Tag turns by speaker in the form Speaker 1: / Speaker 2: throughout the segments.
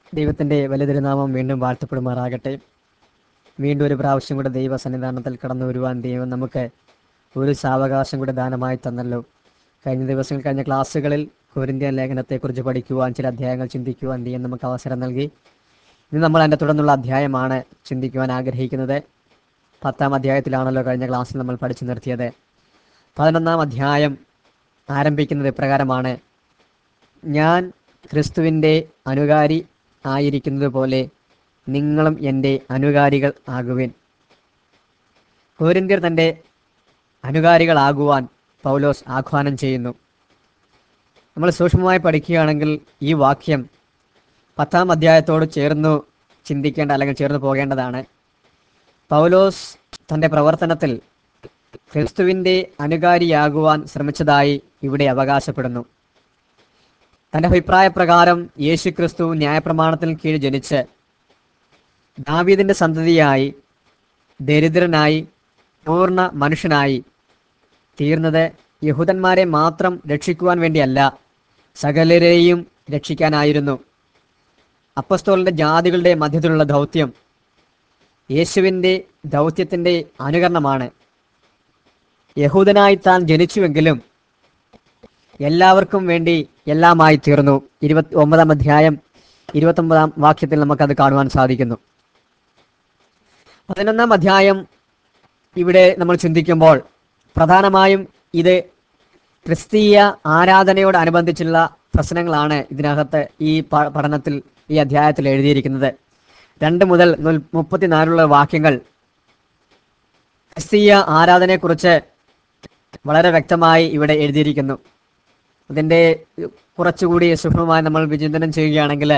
Speaker 1: ദൈവത്തിൻ്റെ വലുതിരുനാമം വീണ്ടും വാഴ്ത്തപ്പെടുമാറാകട്ടെ വീണ്ടും ഒരു പ്രാവശ്യം കൂടെ ദൈവ സന്നിധാനത്തിൽ കടന്നു വരുവാൻ ദൈവം നമുക്ക് ഒരു സാവകാശം കൂടെ ദാനമായി തന്നല്ലോ കഴിഞ്ഞ ദിവസങ്ങൾ കഴിഞ്ഞ ക്ലാസ്സുകളിൽ കൊരിന്ത്യൻ ലേഖനത്തെക്കുറിച്ച് പഠിക്കുവാൻ ചില അധ്യായങ്ങൾ ചിന്തിക്കുവാൻ ദൈവം നമുക്ക് അവസരം നൽകി ഇന്ന് നമ്മൾ അതിൻ്റെ തുടർന്നുള്ള അധ്യായമാണ് ചിന്തിക്കുവാൻ ആഗ്രഹിക്കുന്നത് പത്താം അധ്യായത്തിലാണല്ലോ കഴിഞ്ഞ ക്ലാസ്സിൽ നമ്മൾ പഠിച്ചു നിർത്തിയത് പതിനൊന്നാം അധ്യായം ആരംഭിക്കുന്നത് ഇപ്രകാരമാണ് ഞാൻ ക്രിസ്തുവിൻ്റെ അനുകാരി ആയിരിക്കുന്നത് പോലെ നിങ്ങളും എൻ്റെ അനുകാരികൾ ആകുവിൻ കോരിന്ത്യർ തൻ്റെ അനുകാരികളാകുവാൻ പൗലോസ് ആഹ്വാനം ചെയ്യുന്നു നമ്മൾ സൂക്ഷ്മമായി പഠിക്കുകയാണെങ്കിൽ ഈ വാക്യം പത്താം അധ്യായത്തോട് ചേർന്നു ചിന്തിക്കേണ്ട അല്ലെങ്കിൽ ചേർന്ന് പോകേണ്ടതാണ് പൗലോസ് തൻ്റെ പ്രവർത്തനത്തിൽ ക്രിസ്തുവിൻ്റെ അനുകാരിയാകുവാൻ ശ്രമിച്ചതായി ഇവിടെ അവകാശപ്പെടുന്നു തന്റെ അഭിപ്രായ പ്രകാരം യേശു ക്രിസ്തു ന്യായപ്രമാണത്തിന് കീഴിൽ ജനിച്ച് ദാവീദിന്റെ സന്തതിയായി ദരിദ്രനായി പൂർണ്ണ മനുഷ്യനായി തീർന്നത് യഹൂദന്മാരെ മാത്രം രക്ഷിക്കുവാൻ വേണ്ടിയല്ല സകലരെയും രക്ഷിക്കാനായിരുന്നു അപ്പസ്തോലിന്റെ ജാതികളുടെ മധ്യത്തിലുള്ള ദൗത്യം യേശുവിൻ്റെ ദൗത്യത്തിൻ്റെ അനുകരണമാണ് യഹൂദനായി താൻ ജനിച്ചുവെങ്കിലും എല്ലാവർക്കും വേണ്ടി എല്ലാമായി തീർന്നു ഇരുപത്തി ഒമ്പതാം അധ്യായം ഇരുപത്തൊമ്പതാം വാക്യത്തിൽ നമുക്കത് കാണുവാൻ സാധിക്കുന്നു പതിനൊന്നാം അധ്യായം ഇവിടെ നമ്മൾ ചിന്തിക്കുമ്പോൾ പ്രധാനമായും ഇത് ക്രിസ്തീയ ആരാധനയോടനുബന്ധിച്ചുള്ള പ്രശ്നങ്ങളാണ് ഇതിനകത്ത് ഈ പ- പഠനത്തിൽ ഈ അധ്യായത്തിൽ എഴുതിയിരിക്കുന്നത് രണ്ട് മുതൽ നുൽ- മുപ്പത്തിനാലുള്ള വാക്യങ്ങൾ ക്രിസ്തീയ ആരാധനയെക്കുറിച്ച് വളരെ വ്യക്തമായി ഇവിടെ എഴുതിയിരിക്കുന്നു അതിൻ്റെ കുറച്ചുകൂടി സൂക്ഷ്മമായി നമ്മൾ വിചിന്തനം ചെയ്യുകയാണെങ്കിൽ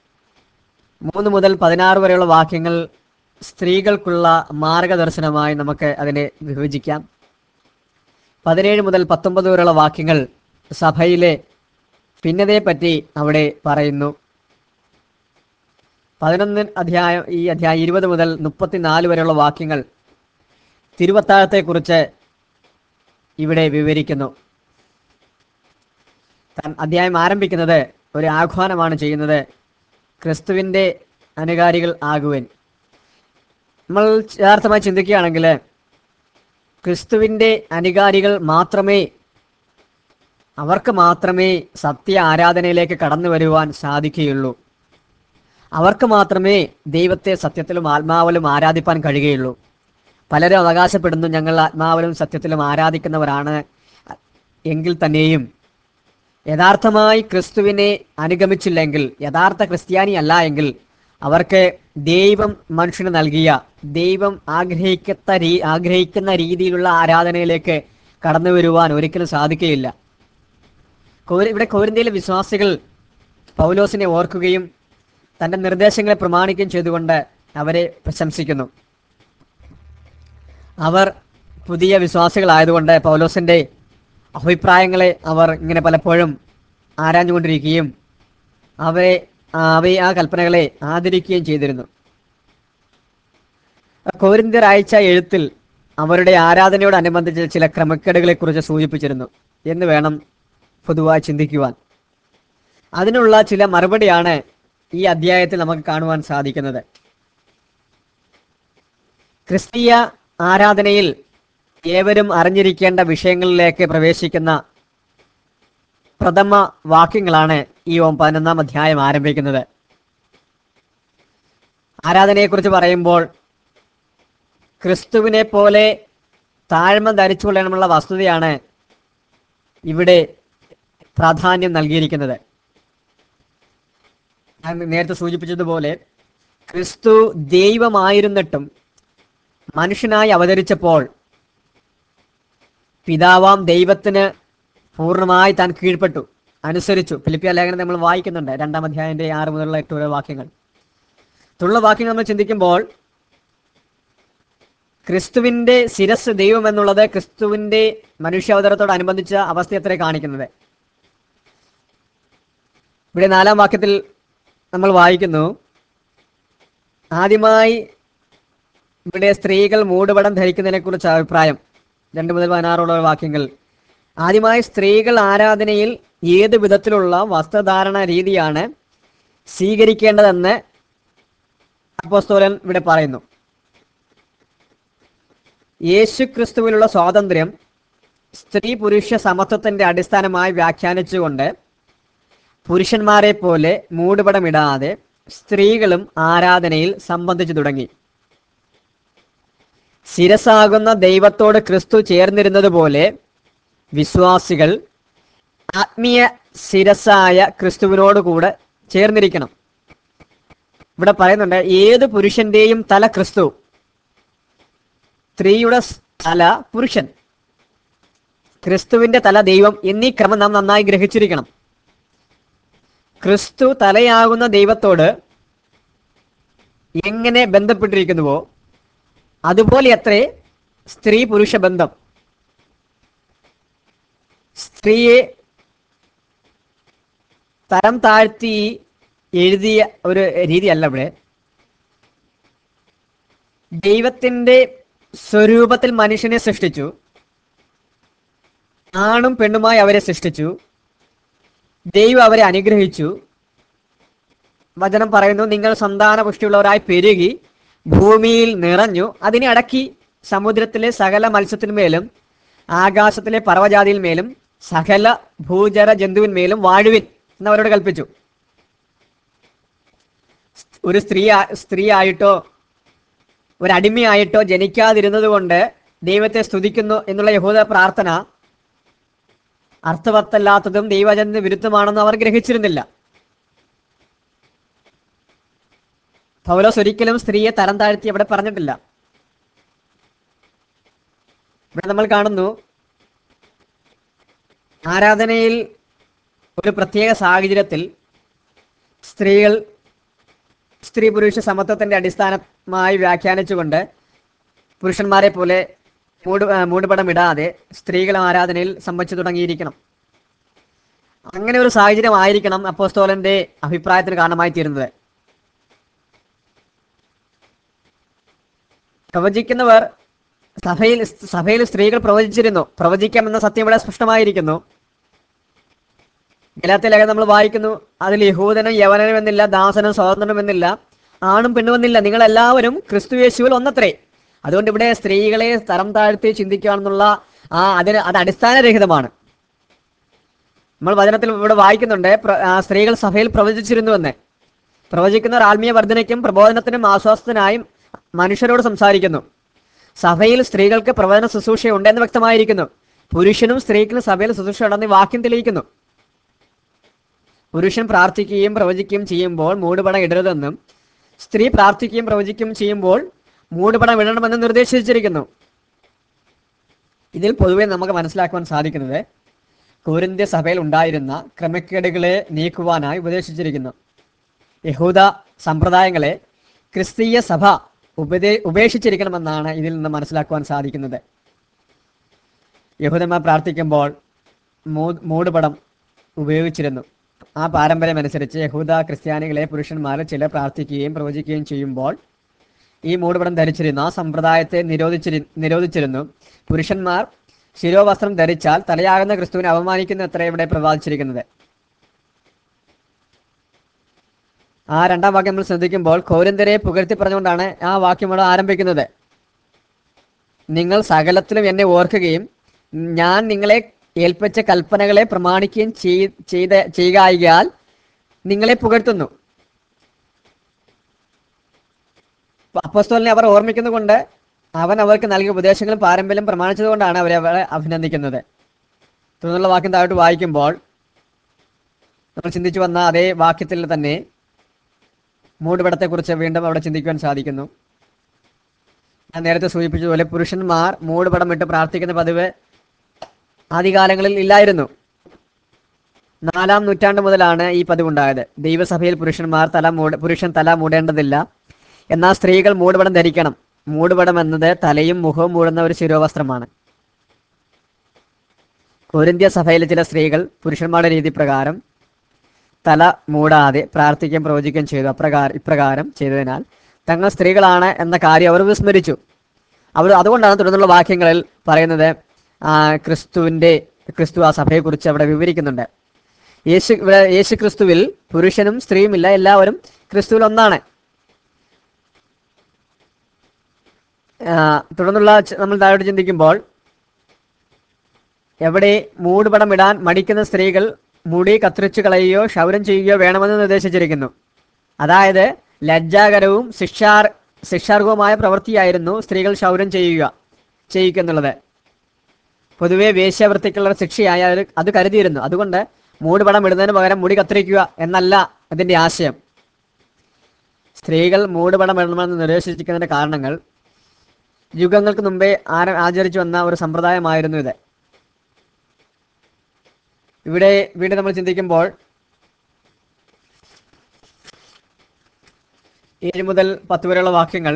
Speaker 1: മൂന്ന് മുതൽ പതിനാറ് വരെയുള്ള വാക്യങ്ങൾ സ്ത്രീകൾക്കുള്ള മാർഗദർശനമായി നമുക്ക് അതിനെ വിഭജിക്കാം പതിനേഴ് മുതൽ പത്തൊമ്പത് വരെയുള്ള വാക്യങ്ങൾ സഭയിലെ ഭിന്നതയെപ്പറ്റി അവിടെ പറയുന്നു പതിനൊന്ന് അധ്യായം ഈ അധ്യായം ഇരുപത് മുതൽ മുപ്പത്തിനാല് വരെയുള്ള വാക്യങ്ങൾ തിരുവത്താഴത്തെക്കുറിച്ച് ഇവിടെ വിവരിക്കുന്നു താൻ അധ്യായം ആരംഭിക്കുന്നത് ഒരു ആഹ്വാനമാണ് ചെയ്യുന്നത് ക്രിസ്തുവിൻ്റെ അനുകാരികൾ ആകുവൻ നമ്മൾ യഥാർത്ഥമായി ചിന്തിക്കുകയാണെങ്കിൽ ക്രിസ്തുവിൻ്റെ അനുകാരികൾ മാത്രമേ അവർക്ക് മാത്രമേ സത്യ ആരാധനയിലേക്ക് കടന്നു വരുവാൻ സാധിക്കുകയുള്ളൂ അവർക്ക് മാത്രമേ ദൈവത്തെ സത്യത്തിലും ആത്മാവിലും ആരാധിപ്പാൻ കഴിയുകയുള്ളൂ പലരും അവകാശപ്പെടുന്നു ഞങ്ങൾ ആത്മാവിലും സത്യത്തിലും ആരാധിക്കുന്നവരാണ് എങ്കിൽ തന്നെയും യഥാർത്ഥമായി ക്രിസ്തുവിനെ അനുഗമിച്ചില്ലെങ്കിൽ യഥാർത്ഥ ക്രിസ്ത്യാനി അല്ല എങ്കിൽ അവർക്ക് ദൈവം മനുഷ്യന് നൽകിയ ദൈവം ആഗ്രഹിക്കത്ത രീ ആഗ്രഹിക്കുന്ന രീതിയിലുള്ള ആരാധനയിലേക്ക് കടന്നു വരുവാൻ ഒരിക്കലും സാധിക്കുകയില്ല കോരി ഇവിടെ കോരിന്ത്യയിലെ വിശ്വാസികൾ പൗലോസിനെ ഓർക്കുകയും തന്റെ നിർദ്ദേശങ്ങളെ പ്രമാണിക്കുകയും ചെയ്തുകൊണ്ട് അവരെ പ്രശംസിക്കുന്നു അവർ പുതിയ വിശ്വാസികളായതുകൊണ്ട് പൗലോസിന്റെ അഭിപ്രായങ്ങളെ അവർ ഇങ്ങനെ പലപ്പോഴും ആരാഞ്ഞുകൊണ്ടിരിക്കുകയും അവരെ അവയെ ആ കൽപ്പനകളെ ആദരിക്കുകയും ചെയ്തിരുന്നു കോരിന്ത്യർ അയച്ച എഴുത്തിൽ അവരുടെ ആരാധനയോടനുബന്ധിച്ച് ചില ക്രമക്കേടുകളെ കുറിച്ച് സൂചിപ്പിച്ചിരുന്നു എന്ന് വേണം പൊതുവായി ചിന്തിക്കുവാൻ അതിനുള്ള ചില മറുപടിയാണ് ഈ അധ്യായത്തിൽ നമുക്ക് കാണുവാൻ സാധിക്കുന്നത് ക്രിസ്തീയ ആരാധനയിൽ ഏവരും അറിഞ്ഞിരിക്കേണ്ട വിഷയങ്ങളിലേക്ക് പ്രവേശിക്കുന്ന പ്രഥമ വാക്യങ്ങളാണ് ഈ ഓം പതിനൊന്നാം അധ്യായം ആരംഭിക്കുന്നത് ആരാധനയെക്കുറിച്ച് പറയുമ്പോൾ ക്രിസ്തുവിനെ പോലെ താഴ്മ ധരിച്ചുകൊള്ളണമെന്നുള്ള വസ്തുതയാണ് ഇവിടെ പ്രാധാന്യം നൽകിയിരിക്കുന്നത് ഞാൻ നേരത്തെ സൂചിപ്പിച്ചതുപോലെ ക്രിസ്തു ദൈവമായിരുന്നിട്ടും മനുഷ്യനായി അവതരിച്ചപ്പോൾ പിതാവാം ദൈവത്തിന് പൂർണ്ണമായി താൻ കീഴ്പ്പെട്ടു അനുസരിച്ചു ഫിലിപ്പിയ ലേഖനം നമ്മൾ വായിക്കുന്നുണ്ട് രണ്ടാം അധ്യായന്റെ ആറ് മുതലുള്ള എട്ട് വരെ വാക്യങ്ങൾ തുടർന്നുള്ള വാക്യങ്ങൾ നമ്മൾ ചിന്തിക്കുമ്പോൾ ക്രിസ്തുവിന്റെ ശിരസ് ദൈവം എന്നുള്ളത് ക്രിസ്തുവിന്റെ മനുഷ്യാവതാരത്തോടനുബന്ധിച്ച അവസ്ഥയത്ര കാണിക്കുന്നത് ഇവിടെ നാലാം വാക്യത്തിൽ നമ്മൾ വായിക്കുന്നു ആദ്യമായി ഇവിടെ സ്ത്രീകൾ മൂടുപടം ധരിക്കുന്നതിനെ കുറിച്ച് അഭിപ്രായം രണ്ട് മുതൽ പതിനാറുള്ള വാക്യങ്ങൾ ആദ്യമായി സ്ത്രീകൾ ആരാധനയിൽ ഏത് വിധത്തിലുള്ള വസ്ത്രധാരണ രീതിയാണ് സ്വീകരിക്കേണ്ടതെന്ന് അപ്പോസ്തോലൻ ഇവിടെ പറയുന്നു യേശു ക്രിസ്തുവിലുള്ള സ്വാതന്ത്ര്യം സ്ത്രീ പുരുഷ സമത്വത്തിന്റെ അടിസ്ഥാനമായി വ്യാഖ്യാനിച്ചുകൊണ്ട് പുരുഷന്മാരെ പോലെ മൂടുപടമിടാതെ സ്ത്രീകളും ആരാധനയിൽ സംബന്ധിച്ചു തുടങ്ങി ശിരസാകുന്ന ദൈവത്തോട് ക്രിസ്തു ചേർന്നിരുന്നതുപോലെ വിശ്വാസികൾ ആത്മീയ ശിരസായ ക്രിസ്തുവിനോട് കൂടെ ചേർന്നിരിക്കണം ഇവിടെ പറയുന്നുണ്ട് ഏത് പുരുഷന്റെയും തല ക്രിസ്തു സ്ത്രീയുടെ സ് തല പുരുഷൻ ക്രിസ്തുവിന്റെ തല ദൈവം എന്നീ ക്രമം നാം നന്നായി ഗ്രഹിച്ചിരിക്കണം ക്രിസ്തു തലയാകുന്ന ദൈവത്തോട് എങ്ങനെ ബന്ധപ്പെട്ടിരിക്കുന്നുവോ അതുപോലെ അത്രേ സ്ത്രീ പുരുഷ ബന്ധം സ്ത്രീയെ തരം താഴ്ത്തി എഴുതിയ ഒരു രീതിയല്ല ഇവിടെ ദൈവത്തിന്റെ സ്വരൂപത്തിൽ മനുഷ്യനെ സൃഷ്ടിച്ചു ആണും പെണ്ണുമായി അവരെ സൃഷ്ടിച്ചു ദൈവം അവരെ അനുഗ്രഹിച്ചു വചനം പറയുന്നു നിങ്ങൾ സന്താന പുഷ്ടിയുള്ളവരായി പെരുകി ഭൂമിയിൽ നിറഞ്ഞു അതിനെ അടക്കി സമുദ്രത്തിലെ സകല മത്സ്യത്തിന്മേലും ആകാശത്തിലെ പർവ്വജാതിയിന്മേലും സകല ഭൂചര ജന്തുവിന്മേലും വാഴുവിൻ എന്നവരോട് കൽപ്പിച്ചു ഒരു സ്ത്രീ ആ- സ്ത്രീ ആയിട്ടോ ഒരു അടിമയായിട്ടോ ജനിക്കാതിരുന്നത് കൊണ്ട് ദൈവത്തെ സ്തുതിക്കുന്നു എന്നുള്ള യഹൂദ പ്രാർത്ഥന അർത്ഥവത്തല്ലാത്തതും ദൈവജനത്തിന് വിരുദ്ധമാണെന്ന് അവർ ഗ്രഹിച്ചിരുന്നില്ല പൗലോസ് ഒരിക്കലും സ്ത്രീയെ തരം താഴ്ത്തി അവിടെ പറഞ്ഞിട്ടില്ല ഇവിടെ നമ്മൾ കാണുന്നു ആരാധനയിൽ ഒരു പ്രത്യേക സാഹചര്യത്തിൽ സ്ത്രീകൾ സ്ത്രീ പുരുഷ സമത്വത്തിന്റെ അടിസ്ഥാനമായി വ്യാഖ്യാനിച്ചുകൊണ്ട് പുരുഷന്മാരെ പോലെ മൂട് ആ, മൂടുപടം ഇടാതെ സ്ത്രീകൾ ആരാധനയിൽ സംബന്ധിച്ചു തുടങ്ങിയിരിക്കണം അങ്ങനെ ഒരു സാഹചര്യം ആയിരിക്കണം അപ്പോസ്തോലന്റെ അഭിപ്രായത്തിന് കാരണമായി തീരുന്നത് പ്രവചിക്കുന്നവർ സഭയിൽ സഭയിൽ സ്ത്രീകൾ പ്രവചിച്ചിരുന്നു പ്രവചിക്കാമെന്ന സത്യം ഇവിടെ സ്പഷ്ടമായിരിക്കുന്നു ഗലാത്തിയ ലേഖനം നമ്മൾ വായിക്കുന്നു അതിൽ യഹൂദനും യവനനും എന്നില്ല ദാസനും സ്വതന്ത്രനും എന്നില്ല ആണും പെണ്ണുമെന്നില്ല നിങ്ങൾ എല്ലാവരും ക്രിസ്തു യേശുവിൽ ഒന്നത്രേ അതുകൊണ്ട് ഇവിടെ സ്ത്രീകളെ തരം താഴ്ത്തി ചിന്തിക്കുകയാണെന്നുള്ള ആ അതിന് അത് അടിസ്ഥാനരഹിതമാണ് നമ്മൾ വചനത്തിൽ ഇവിടെ വായിക്കുന്നുണ്ട് പ്ര- ആ, സ്ത്രീകൾ സഭയിൽ പ്രവചിച്ചിരുന്നുവെന്ന് പ്രവചിക്കുന്നവർ ആത്മീയ വർധനയ്ക്കും പ്രബോധനത്തിനും ആശ്വാസത്തിനായും മനുഷ്യരോട് സംസാരിക്കുന്നു സഭയിൽ സ്ത്രീകൾക്ക് പ്രവചന ശുശ്രൂഷ ഉണ്ടെന്ന് വ്യക്തമായിരിക്കുന്നു പുരുഷനും സ്ത്രീക്കും സഭയിൽ ശുശ്രൂഷ ഉണ്ടെന്ന് ഈ വാക്യം തെളിയിക്കുന്നു പുരുഷൻ പ്രാർത്ഥിക്കുകയും പ്രവചിക്കുകയും ചെയ്യുമ്പോൾ മൂടുപടം ഇടരുതെന്നും സ്ത്രീ പ്രാർത്ഥിക്കുകയും പ്രവചിക്കുകയും ചെയ്യുമ്പോൾ മൂടുപടം ഇടണമെന്ന് നിർദ്ദേശിച്ചിരിക്കുന്നു ഇതിൽ പൊതുവെ നമുക്ക് മനസ്സിലാക്കുവാൻ സാധിക്കുന്നത് കോരിന്ത്യ സഭയിൽ ഉണ്ടായിരുന്ന ക്രമക്കേടുകളെ നീക്കുവാനായി ഉപദേശിച്ചിരിക്കുന്നു യഹൂദ സമ്പ്രദായങ്ങളെ ക്രിസ്തീയ സഭ ഉപദേ ഉപേക്ഷിച്ചിരിക്കണമെന്നാണ് ഇതിൽ നിന്ന് മനസ്സിലാക്കുവാൻ സാധിക്കുന്നത് യഹൂദന്മാർ പ്രാർത്ഥിക്കുമ്പോൾ മൂ- മൂടുപടം ഉപയോഗിച്ചിരുന്നു ആ പാരമ്പര്യം അനുസരിച്ച് യഹൂദ ക്രിസ്ത്യാനികളെ പുരുഷന്മാർ ചിലർ പ്രാർത്ഥിക്കുകയും പ്രവചിക്കുകയും ചെയ്യുമ്പോൾ ഈ മൂടുപടം ധരിച്ചിരുന്നു ആ സമ്പ്രദായത്തെ നിരോധിച്ചിരി നിരോധിച്ചിരുന്നു പുരുഷന്മാർ ശിരോവസ്ത്രം ധരിച്ചാൽ തലയാകുന്ന ക്രിസ്തുവിനെ അവമാനിക്കുന്ന അത്ര ഇവിടെ പ്രവാദിച്ചിരിക്കുന്നത് ആ രണ്ടാം വാക്യം നമ്മൾ ശ്രദ്ധിക്കുമ്പോൾ കോരിന്തരെ പുകഴ്ത്തി പറഞ്ഞുകൊണ്ടാണ് ആ വാക്യം ഇവിടെ ആരംഭിക്കുന്നത് നിങ്ങൾ സകലത്തിലും എന്നെ ഓർക്കുകയും ഞാൻ നിങ്ങളെ ഏൽപ്പിച്ച കൽപ്പനകളെ പ്രമാണിക്കുകയും ചെയ്- ചെയ്ത ചെയ്യുകയാൽ നിങ്ങളെ പുകഴ്ത്തുന്നു അപ്പസ്തോലിനെ അവർ ഓർമ്മിക്കുന്നതുകൊണ്ട് അവൻ അവർക്ക് നൽകിയ ഉപദേശങ്ങളും പാരമ്പര്യം പ്രമാണിച്ചതുകൊണ്ടാണ് അവരെ അവരെ അഭിനന്ദിക്കുന്നത് തുടർന്നുള്ള വാക്യം താഴോട്ട് വായിക്കുമ്പോൾ നമ്മൾ ചിന്തിച്ചു വന്ന അതേ വാക്യത്തിൽ തന്നെ മൂടുപടത്തെക്കുറിച്ച് വീണ്ടും അവിടെ ചിന്തിക്കുവാൻ സാധിക്കുന്നു ഞാൻ നേരത്തെ സൂചിപ്പിച്ചതുപോലെ പുരുഷന്മാർ മൂടുപടം ഇട്ട് പ്രാർത്ഥിക്കുന്ന പതിവ് ആദ്യകാലങ്ങളിൽ ഇല്ലായിരുന്നു നാലാം നൂറ്റാണ്ട് മുതലാണ് ഈ പതിവുണ്ടായത് ദൈവസഭയിൽ പുരുഷന്മാർ തല മൂട പുരുഷൻ തല മൂടേണ്ടതില്ല എന്നാൽ സ്ത്രീകൾ മൂടുപടം ധരിക്കണം മൂടുപടം എന്നത് തലയും മുഖവും മൂടുന്ന ഒരു ശിരോവസ്ത്രമാണ് കൊരിന്ത്യ സഭയിലെ ചില സ്ത്രീകൾ പുരുഷന്മാരുടെ രീതി പ്രകാരം തല മൂടാതെ പ്രാർത്ഥിക്കുകയും പ്രവചിക്കുകയും ചെയ്തു അപ്രകാരം ഇപ്രകാരം ചെയ്തതിനാൽ തങ്ങൾ സ്ത്രീകളാണ് എന്ന കാര്യം അവർ വിസ്മരിച്ചു അവർ അതുകൊണ്ടാണ് തുടർന്നുള്ള വാക്യങ്ങളിൽ പറയുന്നത് ആ, ക്രിസ്തുവിൻ്റെ ക്രിസ്തു ആ സഭയെക്കുറിച്ച് അവിടെ വിവരിക്കുന്നുണ്ട് യേശു ഇവിടെ യേശു ക്രിസ്തുവിൽ പുരുഷനും സ്ത്രീയുമില്ല എല്ലാവരും ക്രിസ്തുവിൽ ഒന്നാണ് ആ, തുടർന്നുള്ള ച- നമ്മൾ താഴോട്ട് ചിന്തിക്കുമ്പോൾ എവിടെ മൂടുപടം ഇടാൻ മടിക്കുന്ന സ്ത്രീകൾ മുടി കത്തിരിച്ചു കളയുകയോ ക്ഷൗരം ചെയ്യുകയോ വേണമെന്ന് നിർദ്ദേശിച്ചിരിക്കുന്നു അതായത് ലജ്ജാകരവും ശിക്ഷാർ ശിക്ഷാർഹവുമായ പ്രവൃത്തിയായിരുന്നു സ്ത്രീകൾ ക്ഷൗരം ചെയ്യുക ചെയ്യിക്കുന്നുള്ളത് പൊതുവെ വേശ്യാവൃത്തിക്കുള്ള ശിക്ഷയായ അത് അത് കരുതിയിരുന്നു അതുകൊണ്ട് മൂടുപടം ഇടുന്നതിന് പകരം മുടി കത്തിരിക്കുക എന്നല്ല അതിന്റെ ആശയം സ്ത്രീകൾ മൂടുപടം ഇടണമെന്ന് നിർദ്ദേശിക്കുന്നതിന്റെ കാരണങ്ങൾ യുഗങ്ങൾക്ക് മുമ്പേ ആര ആചരിച്ചു വന്ന ഒരു സമ്പ്രദായമായിരുന്നു ഇത് ഇവിടെ വീണ്ടും നമ്മൾ ചിന്തിക്കുമ്പോൾ ഏഴ് മുതൽ പത്ത് വരെയുള്ള വാക്യങ്ങൾ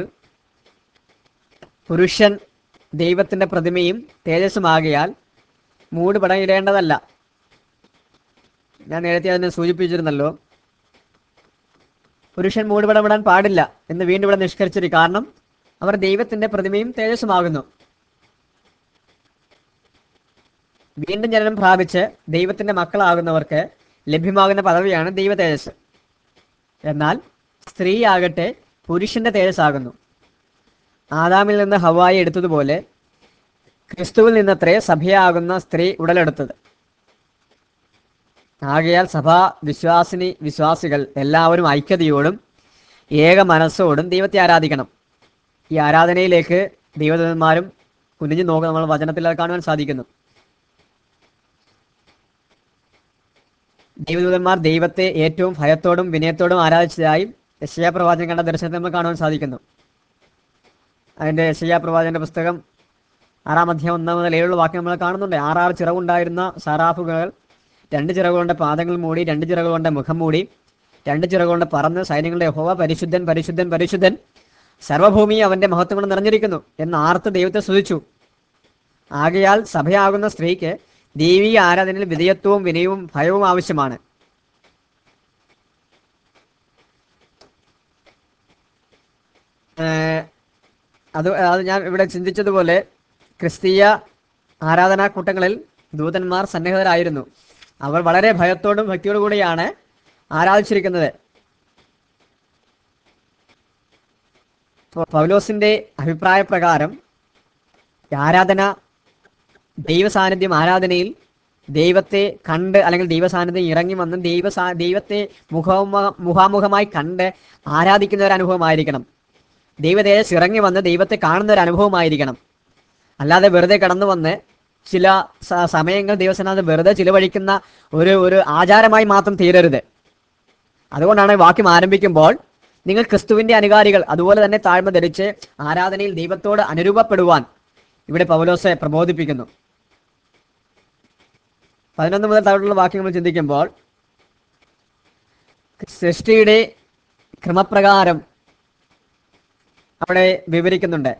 Speaker 1: പുരുഷൻ ദൈവത്തിന്റെ പ്രതിമയും തേജസ്സുമാകിയാൽ മൂടുപടം ഇടേണ്ടതല്ല ഞാൻ നേരത്തെ അതിനെ സൂചിപ്പിച്ചിരുന്നല്ലോ പുരുഷൻ മൂടുപടം ഇടാൻ പാടില്ല എന്ന് വീണ്ടും ഇവിടെ നിഷ്കരിച്ചിരിക്കും കാരണം അവർ ദൈവത്തിന്റെ പ്രതിമയും തേജസ്സുമാകുന്നു വീണ്ടും ജനനം പ്രാപിച്ച് ദൈവത്തിന്റെ മക്കളാകുന്നവർക്ക് ലഭ്യമാകുന്ന പദവിയാണ് ദൈവ തേജസ് എന്നാൽ സ്ത്രീ ആകട്ടെ പുരുഷന്റെ തേജസ്സാകുന്നു ആദാമിൽ നിന്ന് ഹവായി എടുത്തതുപോലെ ക്രിസ്തുവിൽ നിന്നത്രേ സഭയാകുന്ന സ്ത്രീ ഉടലെടുത്തത് ആകയാൽ സഭാ വിശ്വാസിനി വിശ്വാസികൾ എല്ലാവരും ഐക്യതയോടും ഏക മനസ്സോടും ദൈവത്തെ ആരാധിക്കണം ഈ ആരാധനയിലേക്ക് ദൈവദൂതന്മാരും കുനിഞ്ഞു നോക്കുക നമ്മൾ വചനത്തിൽ അത് കാണുവാൻ സാധിക്കുന്നു ദൈവദൂതന്മാർ ദൈവത്തെ ഏറ്റവും ഭയത്തോടും വിനയത്തോടും ആരാധിച്ചതായും യശയാ പ്രവാചകൻ കണ്ട ദർശനത്തെ നമ്മൾ കാണുവാൻ സാധിക്കുന്നു അതിന്റെ യശയാ പ്രവാചകന്റെ പുസ്തകം ആറാം അധ്യായം ഒന്നാം മുതൽ ഏഴുള്ള വാക്യം നമ്മൾ കാണുന്നുണ്ട് ആറാറ് ചിറകുണ്ടായിരുന്ന സാറാഫുകൾ രണ്ട് ചിറകുകൊണ്ട് പാദങ്ങൾ മൂടി രണ്ട് ചിറകുകൊണ്ട് മുഖം മൂടി രണ്ട് ചിറകുകൊണ്ട് പറന്ന് സൈന്യങ്ങളുടെ യഹോവ പരിശുദ്ധൻ പരിശുദ്ധൻ പരിശുദ്ധൻ സർവഭൂമി അവന്റെ മഹത്വം കൊണ്ട് നിറഞ്ഞിരിക്കുന്നു എന്ന് ആർത്ത് ദൈവത്തെ സ്തുതിച്ചു ആകയാൽ സഭയാകുന്ന സ്ത്രീക്ക് ദൈവീയ ആരാധനയിൽ വിധേയത്വവും വിനയവും ഭയവും ആവശ്യമാണ് ഏഹ് അത് അത് ഞാൻ ഇവിടെ ചിന്തിച്ചതുപോലെ ക്രിസ്തീയ ആരാധനാക്കൂട്ടങ്ങളിൽ ദൂതന്മാർ സന്നിഹിതരായിരുന്നു അവർ വളരെ ഭയത്തോടും ഭക്തിയോടും കൂടിയാണ് ആരാധിച്ചിരിക്കുന്നത് പൗ- പൗലോസിന്റെ അഭിപ്രായ പ്രകാരം ആരാധന ദൈവ സാന്നിധ്യം ആരാധനയിൽ ദൈവത്തെ കണ്ട് അല്ലെങ്കിൽ ദൈവ സാന്നിധ്യം ഇറങ്ങി വന്ന് ദൈവ സാ- ദൈവത്തെ മുഖാമുഖ മുഖാമുഖമായി കണ്ട് ആരാധിക്കുന്ന ഒരു അനുഭവമായിരിക്കണം ദൈവ തേജസ് ഇറങ്ങി വന്ന് ദൈവത്തെ കാണുന്ന ഒരു അനുഭവമായിരിക്കണം അല്ലാതെ വെറുതെ കടന്നു വന്ന് ചില സ- സമയങ്ങൾ ദൈവസേന വെറുതെ ചിലവഴിക്കുന്ന ഒരു ഒരു ആചാരമായി മാത്രം തീരരുത് അതുകൊണ്ടാണ് വാക്യം ആരംഭിക്കുമ്പോൾ നിങ്ങൾ ക്രിസ്തുവിന്റെ അനുകാരികൾ അതുപോലെ തന്നെ താഴ്മ ധരിച്ച് ആരാധനയിൽ ദൈവത്തോട് അനുരൂപപ്പെടുവാൻ ഇവിടെ പൗലോസെ പ്രബോധിപ്പിക്കുന്നു പതിനൊന്ന് മുതൽ താഴോട്ടുള്ള വാക്യങ്ങൾ ചിന്തിക്കുമ്പോൾ സൃഷ്ടിയുടെ ക്രമപ്രകാരം അവിടെ വിവരിക്കുന്നുണ്ട്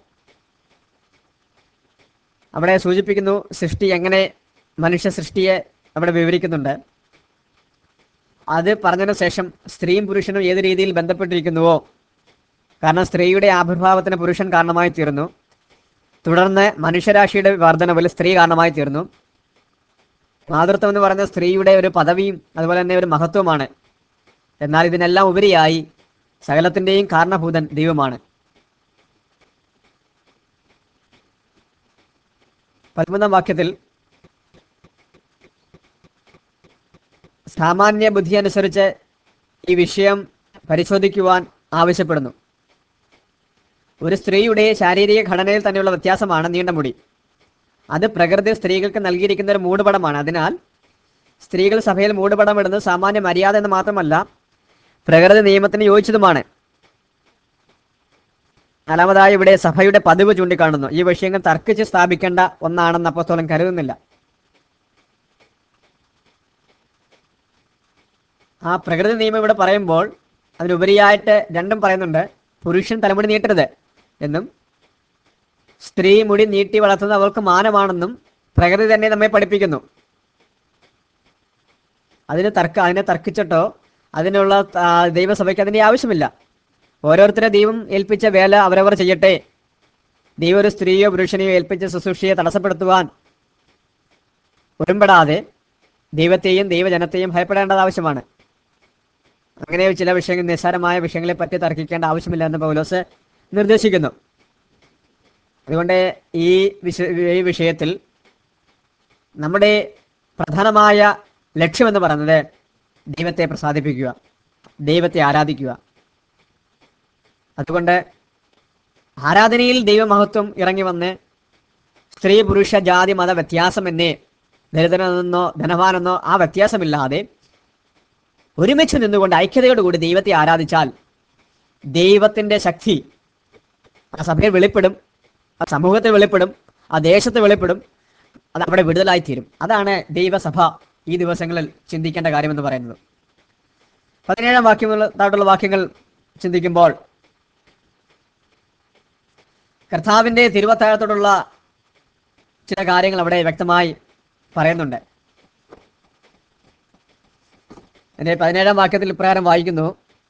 Speaker 1: അവിടെ സൂചിപ്പിക്കുന്നു സൃഷ്ടി എങ്ങനെ മനുഷ്യ സൃഷ്ടിയെ അവിടെ വിവരിക്കുന്നുണ്ട് അത് പറഞ്ഞതിന് ശേഷം സ്ത്രീയും പുരുഷനും ഏത് രീതിയിൽ ബന്ധപ്പെട്ടിരിക്കുന്നുവോ കാരണം സ്ത്രീയുടെ ആവിർഭാവത്തിന് പുരുഷൻ കാരണമായി തീർന്നു തുടർന്ന് മനുഷ്യരാശിയുടെ വർധനവിൽ സ്ത്രീ കാരണമായി തീർന്നു മാതൃത്വം എന്ന് പറയുന്ന സ്ത്രീയുടെ ഒരു പദവിയും അതുപോലെ തന്നെ ഒരു മഹത്വമാണ് എന്നാൽ ഇതിനെല്ലാം ഉപരിയായി സകലത്തിന്റെയും കാരണഭൂതൻ ദൈവമാണ് പതിമൂന്നാം വാക്യത്തിൽ സാമാന്യ ബുദ്ധി അനുസരിച്ച് ഈ വിഷയം പരിശോധിക്കുവാൻ ആവശ്യപ്പെടുന്നു ഒരു സ്ത്രീയുടെ ശാരീരിക ഘടനയിൽ തന്നെയുള്ള വ്യത്യാസമാണ് നീണ്ട മുടി അത് പ്രകൃതി സ്ത്രീകൾക്ക് നൽകിയിരിക്കുന്ന ഒരു മൂടുപടമാണ് അതിനാൽ സ്ത്രീകൾ സഭയിൽ മൂടുപടം ഇടുന്നത് സാമാന്യ മര്യാദ എന്ന് മാത്രമല്ല പ്രകൃതി നിയമത്തിന് യോജിച്ചതുമാണ് നാലാമതായി ഇവിടെ സഭയുടെ പതിവ് ചൂണ്ടിക്കാണുന്നു ഈ വിഷയങ്ങൾ തർക്കിച്ച് സ്ഥാപിക്കേണ്ട ഒന്നാണെന്ന് അപ്പസ്തോലൻ കരുതുന്നില്ല ആ പ്രകൃതി നിയമം ഇവിടെ പറയുമ്പോൾ അതിനുപരിയായിട്ട് രണ്ടും പറയുന്നുണ്ട് പുരുഷൻ തലമുടി നീട്ടരുത് എന്നും സ്ത്രീ മുടി നീട്ടി വളർത്തുന്നത് അവൾക്ക് മാനമാണെന്നും പ്രകൃതി തന്നെ നമ്മെ പഠിപ്പിക്കുന്നു അതിന് തർക്ക അതിനെ തർക്കിച്ചിട്ടോ അതിനുള്ള ആ, ദൈവസഭയ്ക്ക് അതിന്റെ ആവശ്യമില്ല ഓരോരുത്തരെ ദൈവം ഏൽപ്പിച്ച വേല അവരവർ ചെയ്യട്ടെ ദൈവം ഒരു സ്ത്രീയോ പുരുഷനെയോ ഏൽപ്പിച്ച ശുശ്രൂഷയെ തടസ്സപ്പെടുത്തുവാൻ ഉടമ്പെടാതെ ദൈവത്തെയും ദൈവജനത്തെയും ഭയപ്പെടേണ്ടത് ആവശ്യമാണ് അങ്ങനെ ചില വിഷയങ്ങൾ നിസ്സാരമായ വിഷയങ്ങളെ പറ്റി തർക്കിക്കേണ്ട ആവശ്യമില്ല എന്ന് പൗലോസ് നിർദ്ദേശിക്കുന്നു അതുകൊണ്ട് ഈ വിഷ ഈ വിഷയത്തിൽ നമ്മുടെ പ്രധാനമായ ലക്ഷ്യമെന്ന് പറയുന്നത് ദൈവത്തെ പ്രസാദിപ്പിക്കുക ദൈവത്തെ ആരാധിക്കുക അതുകൊണ്ട് ആരാധനയിൽ ദൈവമഹത്വം ഇറങ്ങി വന്ന് സ്ത്രീ പുരുഷ ജാതി മത വ്യത്യാസമെന്നേ ദരിദ്രനെന്നോ ധനവാനെന്നോ ആ വ്യത്യാസമില്ലാതെ ഒരുമിച്ച് നിന്നുകൊണ്ട് ഐക്യതയോടുകൂടി ദൈവത്തെ ആരാധിച്ചാൽ ദൈവത്തിന്റെ ശക്തി ആ സഭയിൽ വെളിപ്പെടും ആ സമൂഹത്തിൽ വെളിപ്പെടും ആ ദേശത്ത് വെളിപ്പെടും അത് അവിടെ വിടുതലായിത്തീരും അതാണ് ദൈവസഭ ഈ ദിവസങ്ങളിൽ ചിന്തിക്കേണ്ട കാര്യമെന്ന് പറയുന്നത് പതിനേഴാം വാക്യങ്ങൾ താഴെയുള്ള വാക്യങ്ങൾ ചിന്തിക്കുമ്പോൾ കർത്താവിന്റെ തിരുവത്താഴത്തോടുള്ള ചില കാര്യങ്ങൾ അവിടെ വ്യക്തമായി പറയുന്നുണ്ട് എന്റെ പതിനേഴാം വാക്യത്തിൽ ഇപ്രകാരം വായിക്കുന്നു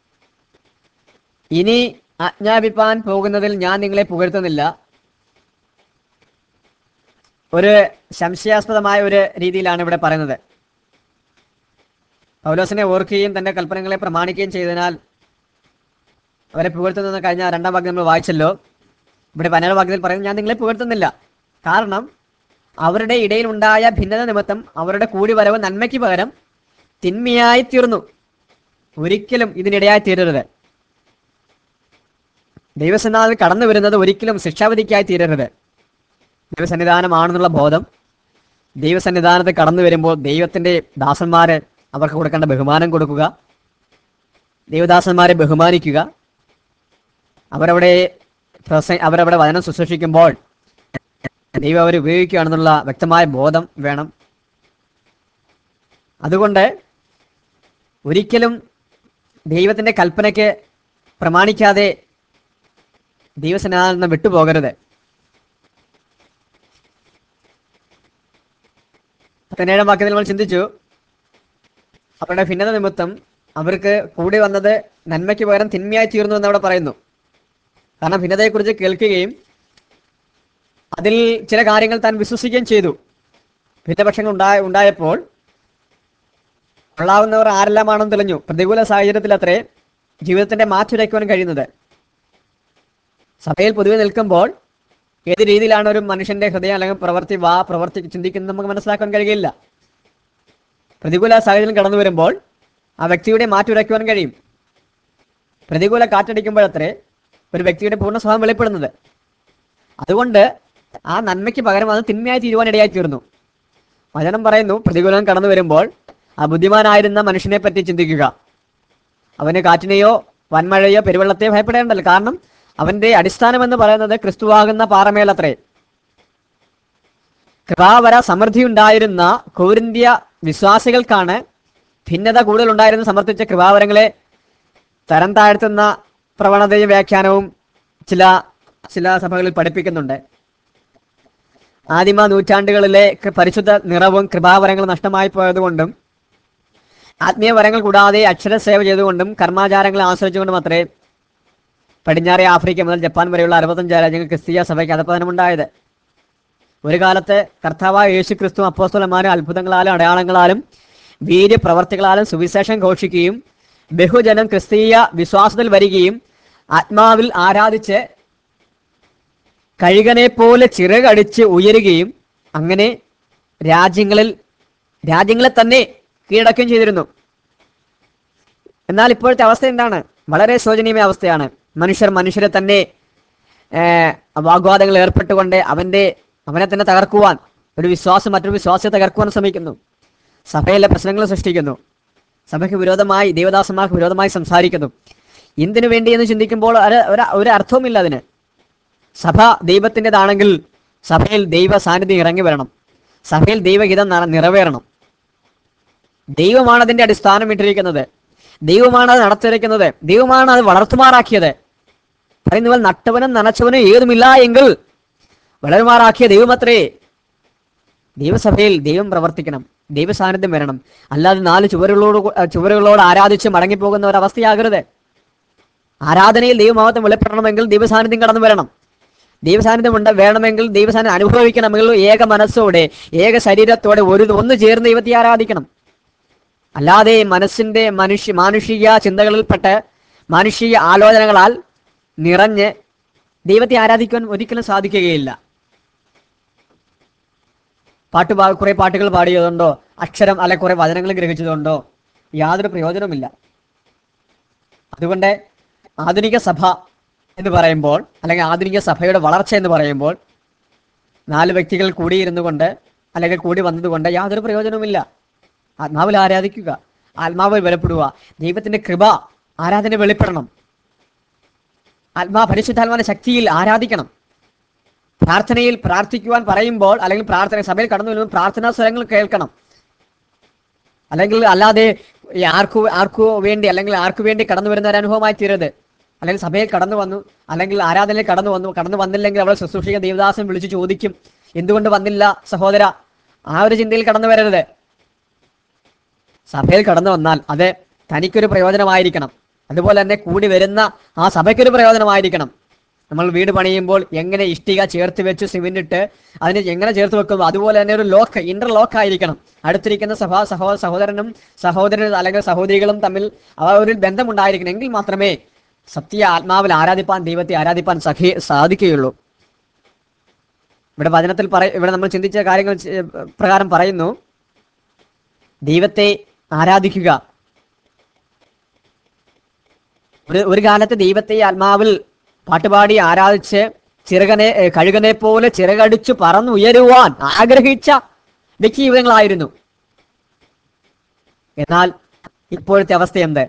Speaker 1: ഇനി ആജ്ഞാപിപ്പാൻ പോകുന്നതിൽ ഞാൻ നിങ്ങളെ പുകഴ്ത്തുന്നില്ല ഒരു സംശയാസ്പദമായ ഒരു രീതിയിലാണ് ഇവിടെ പറയുന്നത് പൗലോസിനെ ഓർക്കുകയും തന്റെ കൽപ്പനകളെ പ്രമാണിക്കുകയും ചെയ്തതിനാൽ അവരെ പുകഴ്ത്തുന്നെന്ന് കഴിഞ്ഞ രണ്ടാം വാക്യം നമ്മൾ വായിച്ചല്ലോ ഇവിടെ പതിനേഴാം വാക്യത്തിൽ പറയുന്നത് ഞാൻ നിങ്ങളെ പുകഴ്ത്തുന്നില്ല കാരണം അവരുടെ ഇടയിൽ ഉണ്ടായ ഭിന്നത നിമിത്തം അവരുടെ കൂടി വരവ് നന്മയ്ക്ക് പകരം തിന്മയായി തീർന്നു ഒരിക്കലും ഇതിനിടയായി തീരരുത് ദൈവസന്നിധാനത്തിൽ കടന്നു വരുന്നത് ഒരിക്കലും ശിക്ഷാവിധിക്കായി തീരരുത് ദൈവസന്നിധാനമാണെന്നുള്ള ബോധം ദൈവസന്നിധാനത്ത് കടന്നു വരുമ്പോൾ ദൈവത്തിന്റെ ദാസന്മാരെ അവർക്ക് കൊടുക്കേണ്ട ബഹുമാനം കൊടുക്കുക ദൈവദാസന്മാരെ ബഹുമാനിക്കുക അവരവിടെ പ്രസ അവരവിടെ വചനം ശുശ്രൂഷിക്കുമ്പോൾ ദൈവം അവർ ഉപയോഗിക്കുകയാണെന്നുള്ള വ്യക്തമായ ബോധം വേണം അതുകൊണ്ട് ഒരിക്കലും ദൈവത്തിന്റെ കൽപ്പനയ്ക്ക് പ്രമാണിക്കാതെ ദൈവസന്നിധാനം നിന്ന് വിട്ടുപോകരുത് പതിനേഴാം വാക്യത്തിൽ നമ്മൾ ചിന്തിച്ചു അവരുടെ ഭിന്നത നിമിത്തം അവർക്ക് കൂടി വന്നത് നന്മയ്ക്ക് പകരം തിന്മയായി തീർന്നു എന്ന് അവിടെ പറയുന്നു കാരണം ഭിന്നതയെക്കുറിച്ച് കേൾക്കുകയും അതിൽ ചില കാര്യങ്ങൾ താൻ വിശ്വസിക്കുകയും ചെയ്തു ഭിന്നപക്ഷങ്ങൾ ഉണ്ടായ ഉണ്ടായപ്പോൾ കൊള്ളാവുന്നവർ ആരെല്ലാമാണെന്ന് തെളിഞ്ഞു പ്രതികൂല സാഹചര്യത്തിൽ അത്രേ ജീവിതത്തിന്റെ മാറ്റുരയ്ക്കുവാൻ കഴിയുന്നത് സഭയിൽ പൊതുവെ നിൽക്കുമ്പോൾ ഏത് രീതിയിലാണ് ഒരു മനുഷ്യന്റെ ഹൃദയം അല്ലെങ്കിൽ പ്രവർത്തി വാ പ്രവർത്തി ചിന്തിക്കുന്നത് നമുക്ക് മനസ്സിലാക്കാൻ കഴിയില്ല പ്രതികൂല സാഹചര്യം കടന്നു വരുമ്പോൾ ആ വ്യക്തിയുടെ മാറ്റുരയ്ക്കുവാൻ കഴിയും പ്രതികൂല കാറ്റടിക്കുമ്പോഴത്രേ ഒരു വ്യക്തിയുടെ പൂർണ്ണ സ്വഭാവം വെളിപ്പെടുന്നത് അതുകൊണ്ട് ആ നന്മയ്ക്ക് പകരം അത് തിന്മയായി തീരുവാൻ ഇടയായി തീർന്നു വചനം പറയുന്നു പ്രതികൂലം കടന്നു വരുമ്പോൾ ആ ബുദ്ധിമാനായിരുന്ന മനുഷ്യനെ പറ്റി ചിന്തിക്കുക അവന് കാറ്റിനെയോ വൻമഴയോ പെരുവെള്ളത്തെയോ ഭയപ്പെടേണ്ടല്ലോ കാരണം അവന്റെ അടിസ്ഥാനം എന്ന് പറയുന്നത് ക്രിസ്തുവാകുന്ന പാറമേലത്രേ കൃപാവര സമൃദ്ധി ഉണ്ടായിരുന്ന കോരിന്ത്യ വിശ്വാസികൾക്കാണ് ഭിന്നത കൂടുതൽ ഉണ്ടായിരുന്ന സമർത്ഥിച്ച കൃപാവരങ്ങളെ തരം താഴ്ത്തുന്ന പ്രവണതയും വ്യാഖ്യാനവും ചില ചില സഭകളിൽ പഠിപ്പിക്കുന്നുണ്ട് ആദിമ നൂറ്റാണ്ടുകളിലെ കൃ- പരിശുദ്ധ നിറവും കൃപാവരങ്ങളും നഷ്ടമായി പോയതുകൊണ്ടും ആത്മീയ വരങ്ങൾ കൂടാതെ അക്ഷരസേവ ചെയ്തുകൊണ്ടും കർമാചാരങ്ങളെ ആശ്രയിച്ചുകൊണ്ടും അത്രേ പടിഞ്ഞാറേ ആഫ്രിക്ക മുതൽ ജപ്പാൻ വരെയുള്ള അറുപത്തഞ്ച് രാജ്യങ്ങൾ ക്രിസ്തീയ സഭയ്ക്ക് അധപ്പതനമുണ്ടായത് ഒരു കാലത്ത് കർത്താവായ യേശു ക്രിസ്തു അപ്പോസ്തലന്മാരും അത്ഭുതങ്ങളാലും അടയാളങ്ങളാലും വീര്യപ്രവർത്തികളാലും സുവിശേഷം ഘോഷിക്കുകയും ബഹുജനം ക്രിസ്തീയ വിശ്വാസത്തിൽ വരികയും ആത്മാവിൽ ആരാധിച്ച് കഴുകനെ പോലെ ചിറകടിച്ച് ഉയരുകയും അങ്ങനെ രാജ്യങ്ങളിൽ രാജ്യങ്ങളെ തന്നെ കീഴടക്കുകയും ചെയ്തിരുന്നു എന്നാൽ ഇപ്പോഴത്തെ അവസ്ഥ എന്താണ് വളരെ ശോചനീയമായ അവസ്ഥയാണ് മനുഷ്യർ മനുഷ്യരെ തന്നെ ഏർ, വാഗ്വാദങ്ങളിൽ ഏർപ്പെട്ടുകൊണ്ട് അവന്റെ അവനെ തന്നെ തകർക്കുവാൻ ഒരു വിശ്വാസം മറ്റൊരു വിശ്വാസത്തെ തകർക്കുവാൻ ശ്രമിക്കുന്നു സഭയിലെ പ്രശ്നങ്ങൾ സൃഷ്ടിക്കുന്നു സഭയ്ക്ക് വിരോധമായി ദേവദാസന്മാർക്ക് വിരോധമായി സംസാരിക്കുന്നു എന്തിനു വേണ്ടി എന്ന് ചിന്തിക്കുമ്പോൾ ഒരു ഒരു- ഒരു അർത്ഥവുമില്ല അതിന് സഭ ദൈവത്തിൻ്റെതാണെങ്കിൽ സഭയിൽ ദൈവ സാന്നിധ്യം ഇറങ്ങി വരണം സഭയിൽ ദൈവഹിതം നിറ- നിറവേറണം ദൈവമാണ് അതിന്റെ അടിസ്ഥാനം ഇട്ടിരിക്കുന്നത് ദൈവമാണ് അത് നടത്തിയിരിക്കുന്നത് ദൈവമാണ് അത് വളർത്തുമാറാക്കിയത് പറയുന്നവൽ നട്ടവനും നനച്ചവനും ഏതുമില്ല എങ്കിൽ വളരുമാറാക്കിയ ദൈവമത്രേ ദൈവസഭയിൽ ദൈവം പ്രവർത്തിക്കണം ദൈവ സാന്നിധ്യം വരണം അല്ലാതെ നാല് ചുവരുകളോട് കൂ- അഹ് ചുവരുകളോട് ആരാധിച്ച് മടങ്ങിപ്പോകുന്ന ഒരവസ്ഥയാകരുത് ആരാധനയിൽ ദൈവമഹത്വം വെളിപ്പെടണമെങ്കിൽ ദൈവസാന്നിധ്യം കടന്നു വരണം ദൈവസാന്നിധ്യം ഉണ്ട് വേണമെങ്കിൽ ദൈവസാന്നിധ്യം അനുഭവിക്കണമെങ്കിൽ ഏക മനസ്സോടെ ഏക ശരീരത്തോടെ ഒരു ഒന്ന് ചേർന്ന് ദൈവത്തെ ആരാധിക്കണം അല്ലാതെ മനസ്സിന്റെ മനുഷ്യ മാനുഷിക ചിന്തകളിൽപ്പെട്ട് മാനുഷിക ആലോചനകളാൽ നിറഞ്ഞ് ദൈവത്തെ ആരാധിക്കുവാൻ ഒരിക്കലും സാധിക്കുകയില്ല പാട്ട് പാ കുറെ പാട്ടുകൾ പാടിയതുകൊണ്ടോ അക്ഷരം അല്ലെ കുറെ വചനങ്ങൾ ഗ്രഹിച്ചതുകൊണ്ടോ യാതൊരു പ്രയോജനവുമില്ല അതുകൊണ്ട് ആധുനിക സഭ എന്ന് പറയുമ്പോൾ അല്ലെങ്കിൽ ആധുനിക സഭയുടെ വളർച്ച എന്ന് പറയുമ്പോൾ നാല് വ്യക്തികൾ കൂടിയിരുന്നു കൊണ്ട് അല്ലെങ്കിൽ കൂടി വന്നതുകൊണ്ട് യാതൊരു പ്രയോജനവുമില്ല ആത്മാവിൽ ആരാധിക്കുക ആത്മാവിൽ ബലപ്പെടുക ദൈവത്തിന്റെ കൃപ ആരാധന വെളിപ്പെടണം ആത്മാ പരിശുദ്ധാത്മാവിന്റെ ശക്തിയിൽ ആരാധിക്കണം പ്രാർത്ഥനയിൽ പ്രാർത്ഥിക്കുവാൻ പറയുമ്പോൾ അല്ലെങ്കിൽ പ്രാർത്ഥന സഭയിൽ കടന്നു വരുമ്പോൾ പ്രാർത്ഥനാ സ്വരങ്ങൾ കേൾക്കണം അല്ലെങ്കിൽ അല്ലാതെ ഈ ആർക്കു ആർക്കു വേണ്ടി അല്ലെങ്കിൽ ആർക്കു വേണ്ടി കടന്നു വരുന്ന ഒരു അനുഭവമായി തീരരുത് അല്ലെങ്കിൽ സഭയിൽ കടന്നു വന്നു അല്ലെങ്കിൽ ആരാധനയിൽ കടന്നു വന്നു കടന്നു വന്നില്ലെങ്കിൽ അവളെ ശുശ്രൂഷിക്കാൻ ദേവദാസൻ വിളിച്ചു ചോദിക്കും എന്തുകൊണ്ട് വന്നില്ല സഹോദര ആ ഒരു ചിന്തയിൽ കടന്നു വരരുത് സഭയിൽ കടന്നു വന്നാൽ അത് തനിക്കൊരു പ്രയോജനമായിരിക്കണം അതുപോലെ തന്നെ കൂടി വരുന്ന ആ സഭയ്ക്കൊരു പ്രയോജനമായിരിക്കണം നമ്മൾ വീട് പണിയുമ്പോൾ എങ്ങനെ ഇഷ്ടിക ചേർത്ത് വെച്ച് സിമെന്റ് ഇട്ട് അതിന് എങ്ങനെ ചേർത്ത് വെക്കുന്നു അതുപോലെ തന്നെ ഒരു ലോക്ക് ഇന്റർ ലോക്ക് ആയിരിക്കണം അടുത്തിരിക്കുന്ന സഭാ സഹോ സഹോദരനും സഹോദരൻ അല്ലെങ്കിൽ സഹോദരികളും തമ്മിൽ ആ ഒരു ബന്ധമുണ്ടായിരിക്കണം എങ്കിൽ മാത്രമേ സത്യ ആത്മാവിൽ ആരാധിപ്പാൻ ദൈവത്തെ ആരാധിപ്പാൻ സഖി സാധിക്കുകയുള്ളൂ ഇവിടെ വചനത്തിൽ പറ ഇവിടെ നമ്മൾ ചിന്തിച്ച കാര്യങ്ങൾ ചെ- പ്രകാരം പറയുന്നു ദൈവത്തെ ആരാധിക്കുക ഒരു ഒരു കാലത്ത് ദൈവത്തെ ആത്മാവിൽ പാട്ടുപാടി ആരാധിച്ച് ചിറകനെ ഏ, കഴുകനെ പോലെ ചിറകടിച്ചു പറന്നുയരുവാൻ ആഗ്രഹിച്ച വ്യക്തി ജീവിതങ്ങളായിരുന്നു എന്നാൽ ഇപ്പോഴത്തെ അവസ്ഥ എന്ത്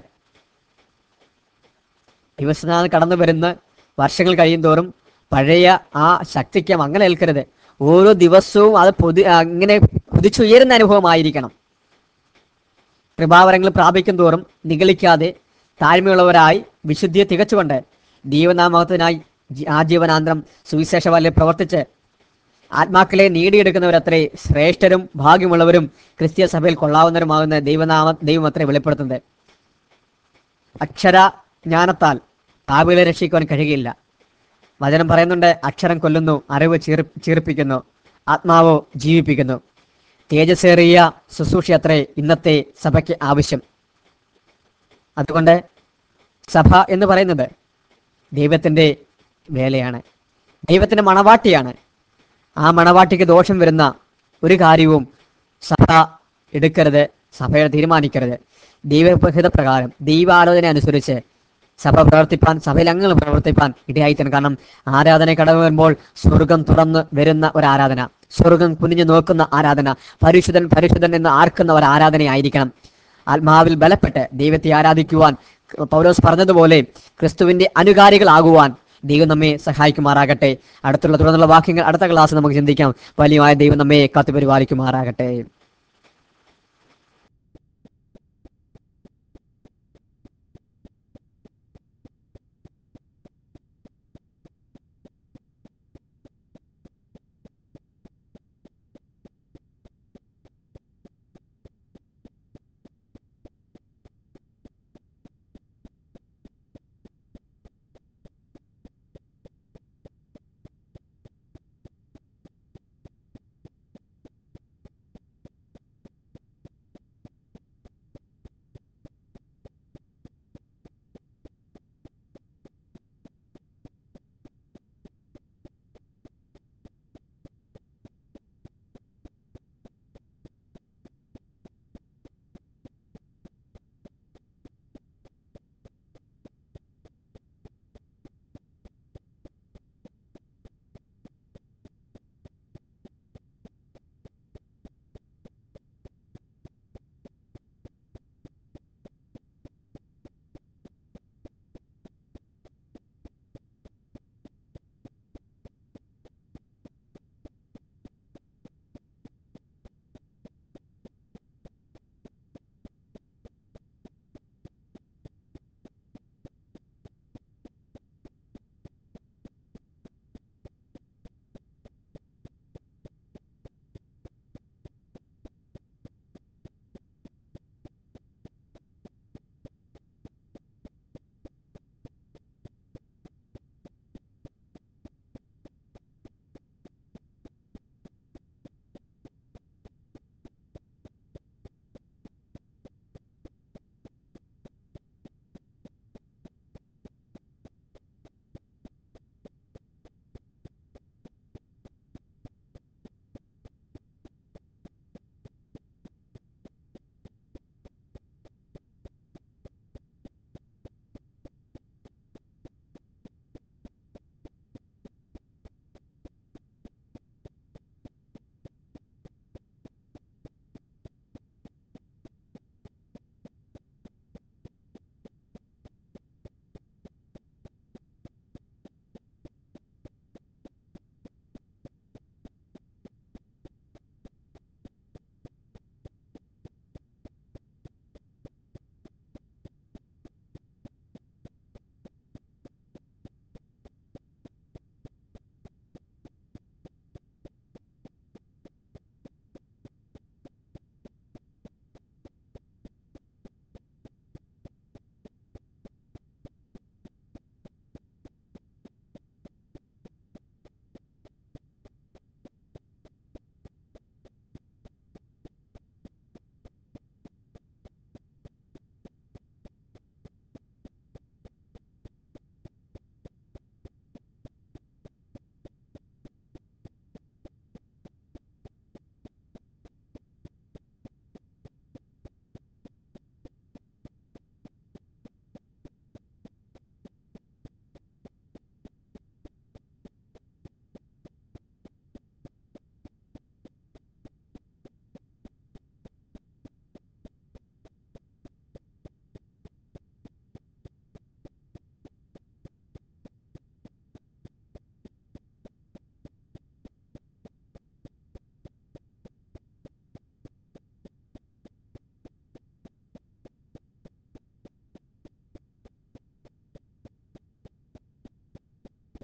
Speaker 1: ദിവസനാഥ് കടന്നു വരുന്ന വർഷങ്ങൾ കഴിയും തോറും പഴയ ആ ശക്തിക്ക് അങ്ങനെ ഏൽക്കരുത് ഓരോ ദിവസവും അത് പൊതി അങ്ങനെ കുതിച്ചുയരുന്ന അനുഭവമായിരിക്കണം കൃപാവരങ്ങൾ പ്രാപിക്കും തോറും നിഗളിക്കാതെ താഴ്മയുള്ളവരായി വിശുദ്ധിയെ തികച്ചുകൊണ്ട് ദൈവനാമത്തിനായി ജി- ആജീവനാന്തരം സുവിശേഷ വല്യം പ്രവർത്തിച്ച് ആത്മാക്കളെ നേടിയെടുക്കുന്നവരത്രേ ശ്രേഷ്ഠരും ഭാഗ്യമുള്ളവരും ക്രിസ്തീയ സഭയിൽ കൊള്ളാവുന്നവരുമാകുന്ന ദൈവനാമ ദൈവം അത്രേ വെളിപ്പെടുത്തുന്നത് അക്ഷര ജ്ഞാനത്താൽ പാപികളെ രക്ഷിക്കുവാൻ കഴിയുകയില്ല വചനം പറയുന്നുണ്ട് അക്ഷരം കൊല്ലുന്നു അറിവ് ചീറി ചീർപ്പിക്കുന്നു ആത്മാവോ ജീവിപ്പിക്കുന്നു തേജസ്സേറിയ ശുശ്രൂഷ അത്രേ ഇന്നത്തെ സഭയ്ക്ക് ആവശ്യം അതുകൊണ്ട് സഭ എന്ന് പറയുന്നത് ദൈവത്തിൻ്റെ വേലയാണ് ദൈവത്തിൻ്റെ മണവാട്ടിയാണ് ആ മണവാട്ടിക്ക് ദോഷം വരുന്ന ഒരു കാര്യവും സഭ എടുക്കരുത് സഭയെ തീരുമാനിക്കരുത് ദൈവഹിത പ്രകാരം ദൈവാലോചന അനുസരിച്ച് സഭ പ്രവർത്തിപ്പാൻ സഭയിൽ അംഗങ്ങൾ പ്രവർത്തിപ്പാൻ ഇടയായിത്തീരണം കാരണം ആരാധന കടന്നു വരുമ്പോൾ സ്വർഗം തുറന്ന് വരുന്ന ഒരു ആരാധന സ്വർഗം കുനിഞ്ഞു നോക്കുന്ന ആരാധന പരിശുദ്ധൻ പരിശുദ്ധൻ എന്ന് ആർക്കുന്ന ഒരു ആരാധനയായിരിക്കണം ആത്മാവിൽ ബലപ്പെട്ട് ദൈവത്തെ ആരാധിക്കുവാൻ പൗലോസ് പറഞ്ഞതുപോലെ ക്രിസ്തുവിന്റെ അനുകാരികളാകുവാൻ ദൈവം നമ്മെ സഹായിക്കുമാറാകട്ടെ അടുത്തുള്ള തുടർന്നുള്ള വാക്യങ്ങൾ അടുത്ത ക്ലാസ് നമുക്ക് ചിന്തിക്കാം വലിയമായ ദൈവം നമ്മെ കാത്തുപരിപാലിക്കുമാറാകട്ടെ